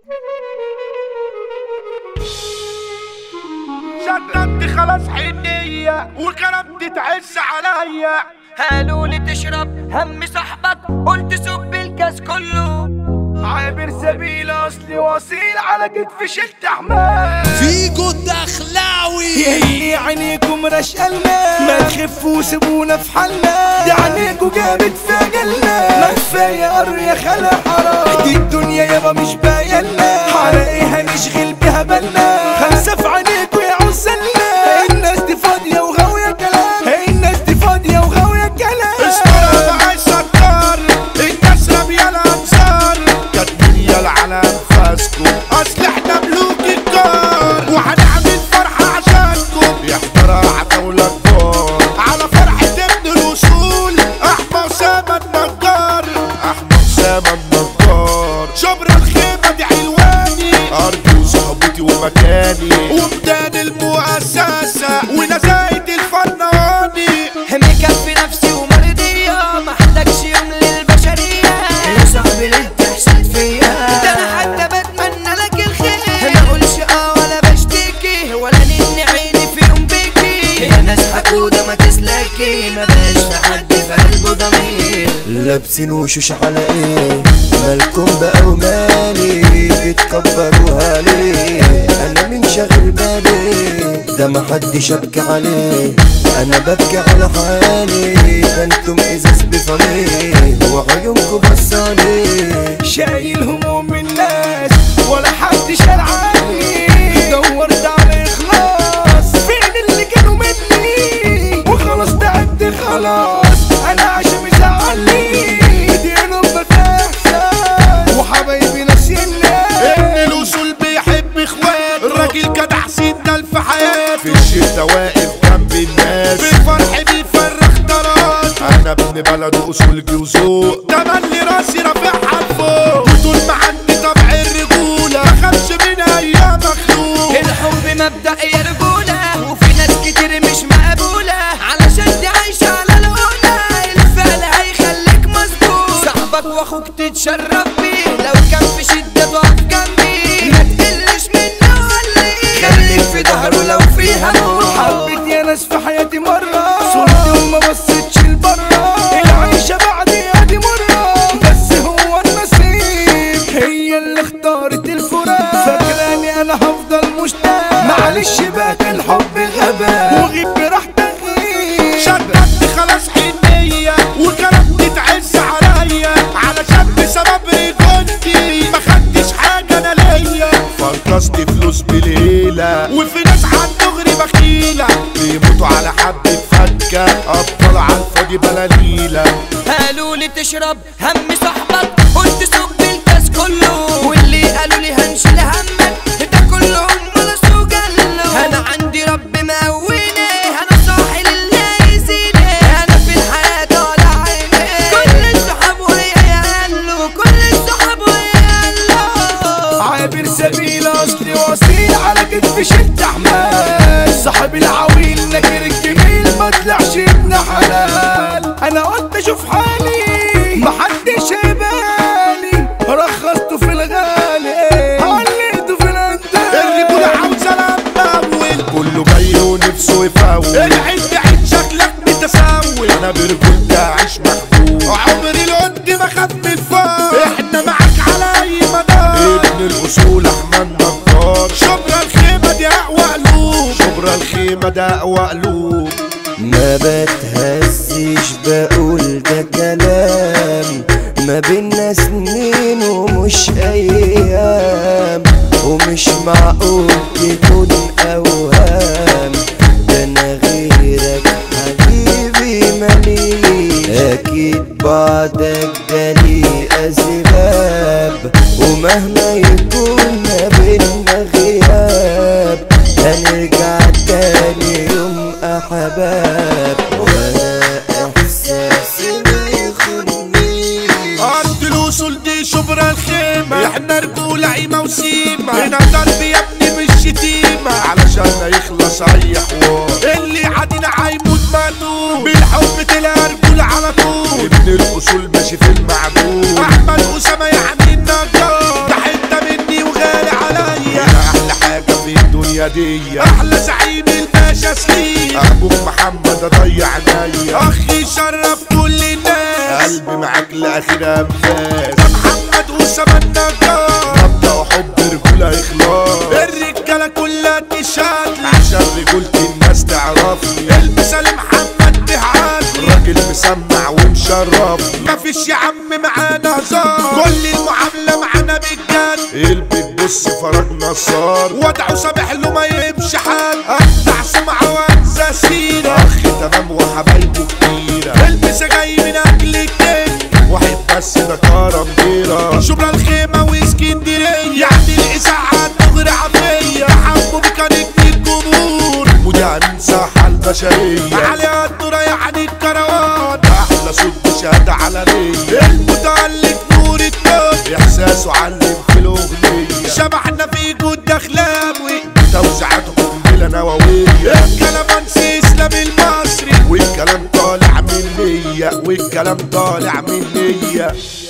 شددت خلاص حنية وكرمت تعز عليا قالوا لي تشرب هم صاحبك قلت سب الكاس كله عابر سبيل اصلي واصيل على كتف شلت حمال فيجو الدخلاوي يهني عينيكم رشقلنا ما تخفوا سيبونا في حالنا دي عينيكوا جابت في جلنا ما كفايه قر يا خلا حرام دي الدنيا يابا مش بايلنا حرقيها نشغل بيها بالنا خمسه في عينيكوا يا عسلنا الناس دي فاضيه وغاويه كلام الناس دي فاضيه وغاويه كلام اسمعوا معاي سكر الكسره بيالا انصار كاتبين يالا على انفاسكم اصل احنا ملوك الدار وهنعمل فرحه عشانكم يحضرها عتاولة كبار على فرحه ابن الوصول احمى اسامه النجار احمى اسامه النجار شبر الخيمه دي علواني ارضي وصحبتي ومكاني ومدان المؤسسه ونزايد الفناني مكفي نفسي ومرضية محتاجش يوم للبشرية يا صاحبي ليه بتحسد فيا ده انا حتى بتمنى لك الخير ما اقولش اه ولا بشتكي ولا نني عيني في يوم بيكي يا ناس حقودة ما تسلكي ما بقاش في حد في قلبه ضمير لابسين وشوش على ايه مالكم بقى ومالي بتكبروها ليه انا من شاغل بالي ده محدش ابكي عليه انا ببكي على حالي ده انتم ازاز بفميه وعيونكم بصالي شايل هموم الناس ولا حد شال عني دورت على اخلاص فين اللي كانوا مني وخلاص تعبت خلاص انا عشان مزعلني دي نبضة احساس وحبايبي ناسينا ان الوصول بيحب اخوات الراجل جدع سيدنا في حياته في الشدة واقف جنب الناس في الفرح بيفرخ درات انا ابن بلد اصول جوزوق تملي راسي رافعها لفوق وطول ما عندي طبع الرجولة ما خافش من ايام مخلوق الحب مبدأ يا رجولة وفي ناس كتير مش مقبولة علشان دي عايشة على الأولى الفعل هيخليك مظبوط صاحبك واخوك تتشرف بيه لو كان في شدة تقف جنبي ما تقلش منه ولا ايه خليك في ظهره لو فيها نور حبيت يا ناس في حياتي مرة صورتي وما بصيتش لبرا العيشة بعدي ادي مرة بس هو النصيب هي اللي اختارت الفراق فاكراني انا هفضل مشتاق معلش بقى كان حب غباء وغيب براحتك غيب شددت خلاص حنية وكلامتي تعز عليا علشان بسبب رجولتي ما خدتش حاجة انا ليا فرقصت فلوس بليلة وفي ناس عن دغري بخيلة بيموتوا على حبة فكة أبطال على الفاضي بلاليلة قالوا لي تشرب هم صاحبك قلت سب الكاس كله واللي قالوا لي هنشيل همك ده كلهم ولا سوق له انا عندي رب مقويني انا صاحي لله يزيني انا في الحياة طالع عيني كل الصحاب ويا يقلوا كل الصحاب ويا يقلوا عابر سبيل اصلي واصيل على كتف شد حمال صاحب العويل نكر الجميل ما طلعش ابن حلال انا قلت اشوف حالي محدش هيبالي رخصته في الغالي عليته في الاندال الرجولة عاوزة الاول كله جاي ونفسه يفول العيد عيد شكلك متسول انا برجولتي اعيش محبوب عمري القد ما خد من الفار احنا معاك على اي مدار ابن الاصول احمد نجار شبرا الخيمة دي اقوى قلوب شبرا الخيمة ده اقوى قلوب ما بتهزش بقول ده كلام ما بينا سنين ومش ايام ومش معقول تكون اوهام ده انا غيرك حبيبي مليش اكيد بعدك ده ليه اسباب ومهما يكون ما بينا غياب هنرجع تاني يوم احباب وانا احساسي ما يخوننيش ارض الوصول دي شبرا الخيمة احنا رجولة عيمة وسيمة هنا ضرب يا ابني مش شتيمة علشان يخلص اي حوار اللي عادينا هيموت ماتوا بالحب تلاقي رجولة على طول ابن الاصول ماشي في المعدول احمد اسامة يعني النجار ده حتة مني وغير هدية احلى زعيم الباشا سليم ابوك محمد اضيع عينيا اخي شرف كل الناس قلبي معاك لاخر انفاس ده محمد اسامه النجار مبدأ حب رجولة اخلاص الرجالة كلها تشهد عشان رجولة الناس تعرفني المثال محمد بهعادي راجل مسمع ومشرفني مفيش يا عم معانا هزار كل المعاملة معانا بجد البيت بص فرج نصار وضعه سامح له ما يمشي حال افتح سمعة وانسى سيرة اخ تمام وحبايبه كتيرة البسة جاي من اجل الكيك واحد بس ده كرم ديرة شبرا الخيمة واسكندرية يعني الإذاعة تغري عافية حبوا بكانت الجمهور وده مساحة البشرية عليها الدورة يعني الكروان أحلى صوت شهادة علنية المتألق نور الدب إحساسه علم في الأغنية شبحنا في جود دخلاوي توزيعاته قنبلة نووية الكلام انسي اسلام المصري والكلام طالع من نية والكلام طالع من نية